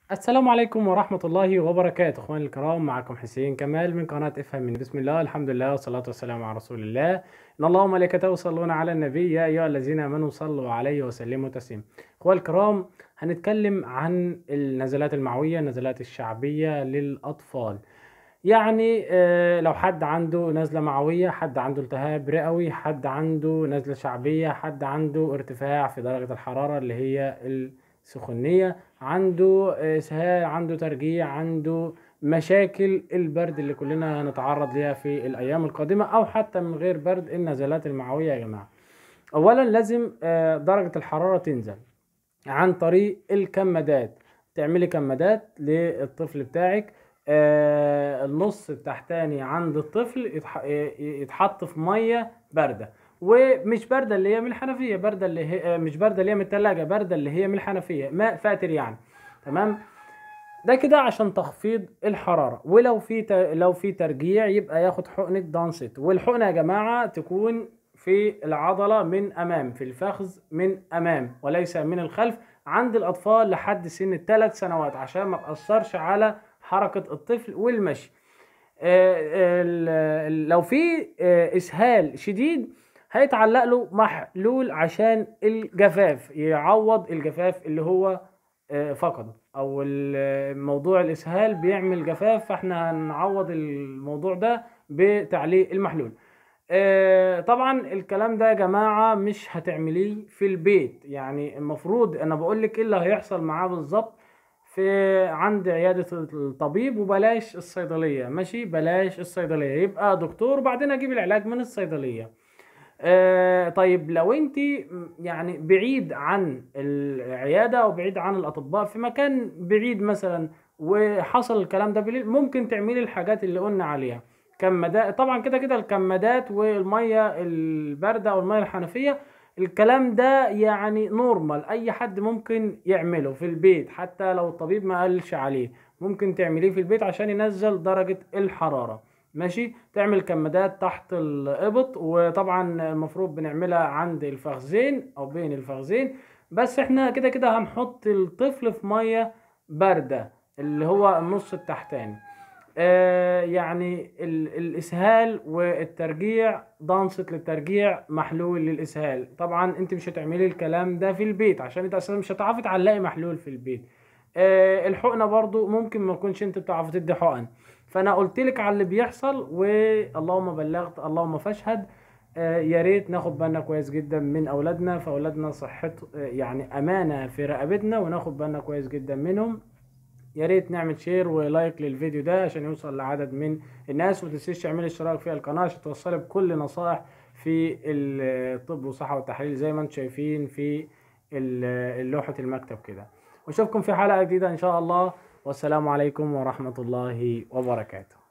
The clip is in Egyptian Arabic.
السلام عليكم ورحمة الله وبركاته اخواني الكرام معكم حسين كمال من قناة افهم من بسم الله الحمد لله والصلاة والسلام على رسول الله ان الله وملائكته يصلون على النبي يا ايها الذين امنوا صلوا عليه وسلموا تسليما اخواني الكرام هنتكلم عن النزلات المعوية النزلات الشعبية للاطفال يعني آه، لو حد عنده نزلة معوية حد عنده التهاب رئوي حد عنده نزلة شعبية حد عنده ارتفاع في درجة الحرارة اللي هي السخونية عنده إسهال عنده ترجيع عنده مشاكل البرد اللي كلنا هنتعرض ليها في الأيام القادمة أو حتى من غير برد النزلات المعوية يا جماعة أولا لازم آه، درجة الحرارة تنزل عن طريق الكمادات تعملي كمادات للطفل بتاعك آه، النص التحتاني عند الطفل يتح- يتحط في ميه بارده ومش بارده اللي هي من الحنفيه بارده اللي هي آه، مش بارده اللي هي من الثلاجه بارده اللي هي من الحنفيه ماء فاتر يعني تمام ده كده عشان تخفيض الحراره ولو في ت... لو في ترجيع يبقى ياخد حقنه دانست والحقنه يا جماعه تكون في العضله من امام في الفخذ من امام وليس من الخلف عند الاطفال لحد سن الثلاث سنوات عشان ما تاثرش على حركه الطفل والمشي آه، ال- ال- لو في آه، اسهال شديد هيتعلق له محلول عشان الجفاف يعوض الجفاف اللي هو آه، فقده او ال- موضوع الاسهال بيعمل جفاف فاحنا هنعوض الموضوع ده بتعليق المحلول آه، طبعا الكلام ده يا جماعة مش هتعمليه في البيت يعني المفروض انا بقول لك ايه اللي هيحصل معاه بالظبط في عند عيادة الطبيب وبلاش الصيدلية ماشي بلاش الصيدلية يبقى دكتور وبعدين اجيب العلاج من الصيدلية آه طيب لو انت يعني بعيد عن العيادة او بعيد عن الاطباء في مكان بعيد مثلا وحصل الكلام ده بالليل ممكن تعملي الحاجات اللي قلنا عليها كمادات طبعا كده كده الكمادات والمية الباردة او المية الحنفية الكلام ده يعني نورمال اي حد ممكن يعمله في البيت حتى لو الطبيب ما قالش عليه ممكن تعمليه في البيت عشان ينزل درجة الحرارة ماشي تعمل كمادات تحت الابط وطبعا المفروض بنعملها عند الفخذين او بين الفخذين بس احنا كده كده هنحط الطفل في ميه بارده اللي هو النص التحتاني آه يعني ال- الاسهال والترجيع دانسة للترجيع محلول للاسهال طبعا انت مش هتعملي الكلام ده في البيت عشان انت اصلا مش هتعرفي تعلقي محلول في البيت آه الحقنه برضو ممكن ما تكونش انت بتعرفي تدي حقن فانا قلت لك على اللي بيحصل واللهم بلغت اللهم فاشهد آه، يا ريت ناخد بالنا كويس جدا من اولادنا فاولادنا صحته آه، يعني امانه في رقبتنا وناخد بالنا كويس جدا منهم يا ريت نعمل شير ولايك للفيديو ده عشان يوصل لعدد من الناس ومتنسيش تعملي اشتراك في القناه عشان توصلي بكل نصائح في الطب والصحه والتحليل زي ما انتم شايفين في ال- لوحه المكتب كده واشوفكم في حلقه جديده ان شاء الله والسلام عليكم ورحمه الله وبركاته